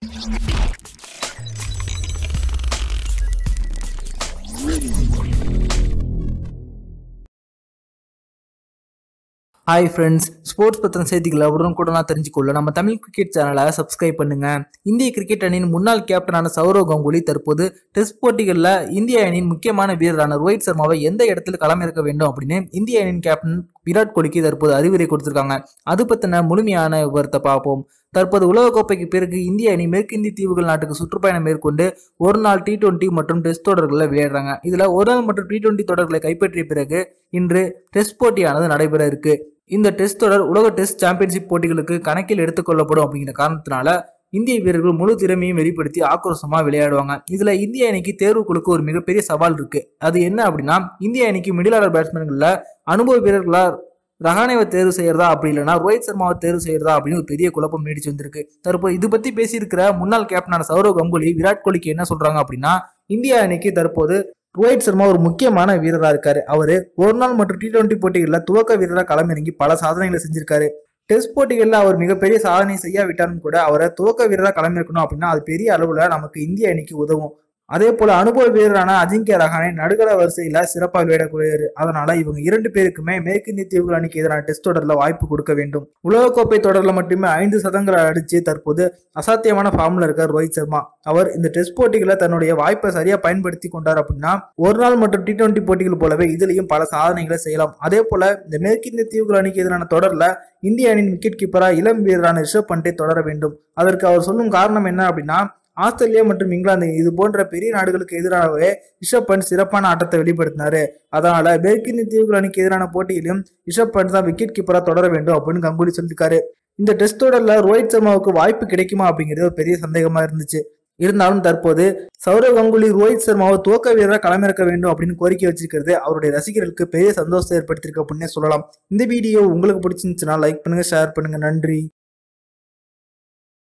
hi friends sports பற்றின செய்திகளை உடனுக்குடனாக தெரிஞ்சுக்கொள்ள நம்ம தமிழ் கிரிக்கெட் சேனலை சப்ஸ்கிரைப் பண்ணுங்க இந்திய கிரிக்கெட் அணியின் முன்னாள் கேப்டனான சௌரவ் கங்குலி தற்போது டெஸ்ட் போட்டிகளில் இந்திய அணியின் முக்கியமான வீரரான ரோஹித் சர்மாவை எந்த இடத்துல களமிறக்க வேண்டும் அப்படின்னு இந்திய அணியின் கேப்டன் விராட் கோலிக்கு தற்போது அறிவுரை கொடுத்திருக்காங்க அது பற்றின முழுமையான விவரத்தை பார்ப்போம் தற்போது உலகக்கோப்பைக்கு பிறகு இந்திய அணி மேற்கிந்திய தீவுகள் நாட்டுக்கு சுற்றுப்பயணம் மேற்கொண்டு ஒரு நாள் டி டுவெண்ட்டி மற்றும் டெஸ்ட் தொடர்களில் விளையாடுறாங்க இதுல ஒரு நாள் மற்றும் டி டுவெண்ட்டி தொடர்களை கைப்பற்றிய பிறகு இன்று டெஸ்ட் போட்டியானது நடைபெற இருக்கு இந்த டெஸ்ட் தொடர் உலக டெஸ்ட் சாம்பியன்ஷிப் போட்டிகளுக்கு கணக்கில் எடுத்துக்கொள்ளப்படும் அப்படிங்கிற காரணத்தினால இந்திய வீரர்கள் முழு திறமையும் வெளிப்படுத்தி ஆக்ரோஷமா விளையாடுவாங்க இதுல இந்திய அணிக்கு தேர்வுக்குழுக்கு ஒரு மிகப்பெரிய சவால் இருக்கு அது என்ன அப்படின்னா இந்திய அணிக்கு மிடில் ஆர்டர் பேட்ஸ்மேன்கள்ல அனுபவ வீரர்களா ரஹானேவை தேர்வு செய்யறதா அப்படி இல்லைனா ரோஹித் சர்மாவை தேர்வு செய்யறதா அப்படின்னு ஒரு பெரிய குழப்பம் நீடிச்சு வந்திருக்கு தற்போது இது பத்தி பேசியிருக்கிற முன்னாள் கேப்டனான சௌரவ் கங்குலி விராட் கோலிக்கு என்ன சொல்றாங்க அப்படின்னா இந்திய அணிக்கு தற்போது ரோஹித் சர்மா ஒரு முக்கியமான வீரரா இருக்காரு அவரு ஒரு நாள் மற்றும் டி டுவெண்ட்டி போட்டிகளில் துவக்க வீரரா களமிறங்கி பல சாதனைகளை செஞ்சிருக்காரு டெஸ்ட் போட்டிகளில் அவர் மிகப்பெரிய சாதனை செய்யாவிட்டாலும் கூட அவரை துவக்க வீரராக களமிறக்கணும் அப்படின்னா அது பெரிய அளவுல நமக்கு இந்திய அணிக்கு உதவும் அதே போல அனுபவ வீரரான அஜிங்கிய ரஹானே நடுகள வரிசையில சிறப்பாக விளையாடக்கூடியவர் அதனால இவங்க இரண்டு பேருக்குமே மேற்கிந்திய தீவுகள் அணிக்கு எதிரான டெஸ்ட் தொடர்ல வாய்ப்பு கொடுக்க வேண்டும் உலகக்கோப்பை தொடர்ல மட்டுமே ஐந்து சதங்களை அடிச்சு தற்போது அசாத்தியமான ஃபார்ம்ல இருக்கார் ரோஹித் சர்மா அவர் இந்த டெஸ்ட் போட்டிகளை தன்னுடைய வாய்ப்பை சரியா பயன்படுத்தி கொண்டார் அப்படின்னா ஒரு நாள் மற்றும் டி டுவெண்ட்டி போட்டிகள் போலவே இதுலயும் பல சாதனைகளை செய்யலாம் அதே போல இந்த மேற்கிந்திய தீவுகள் அணிக்கு எதிரான தொடர்ல இந்திய அணியின் விக்கெட் கீப்பரா இளம் வீரரான ரிஷப் பண்டே தொடர வேண்டும் அதற்கு அவர் சொல்லும் காரணம் என்ன அப்படின்னா ஆஸ்திரேலியா மற்றும் இங்கிலாந்து இது போன்ற பெரிய நாடுகளுக்கு எதிராகவே ரிஷப் பண்ட் சிறப்பான ஆட்டத்தை வெளிப்படுத்தினாரு அதனால மேற்கிந்திய தீவுகள் அணிக்கு எதிரான போட்டியிலும் ரிஷப் பண்ட் தான் விக்கெட் கீப்பரா தொடர வேண்டும் அப்படின்னு கங்குலி சொல்லியிருக்காரு இந்த டெஸ்ட் தொடர்ல ரோஹித் சர்மாவுக்கு வாய்ப்பு கிடைக்குமா அப்படிங்கிறது ஒரு பெரிய சந்தேகமா இருந்துச்சு இருந்தாலும் தற்போது சௌரவ் கங்குலி ரோஹித் சர்மாவை துவக்க வீரராக களமிறக்க வேண்டும் அப்படின்னு கோரிக்கை வச்சிருக்கிறது அவருடைய ரசிகர்களுக்கு பெரிய சந்தோஷத்தை ஏற்படுத்தியிருக்கு அப்படின்னே சொல்லலாம் இந்த வீடியோ உங்களுக்கு பிடிச்சிருந்துச்சுன்னா லைக் பண்ணுங்க ஷேர் பண்ணுங்க நன்றி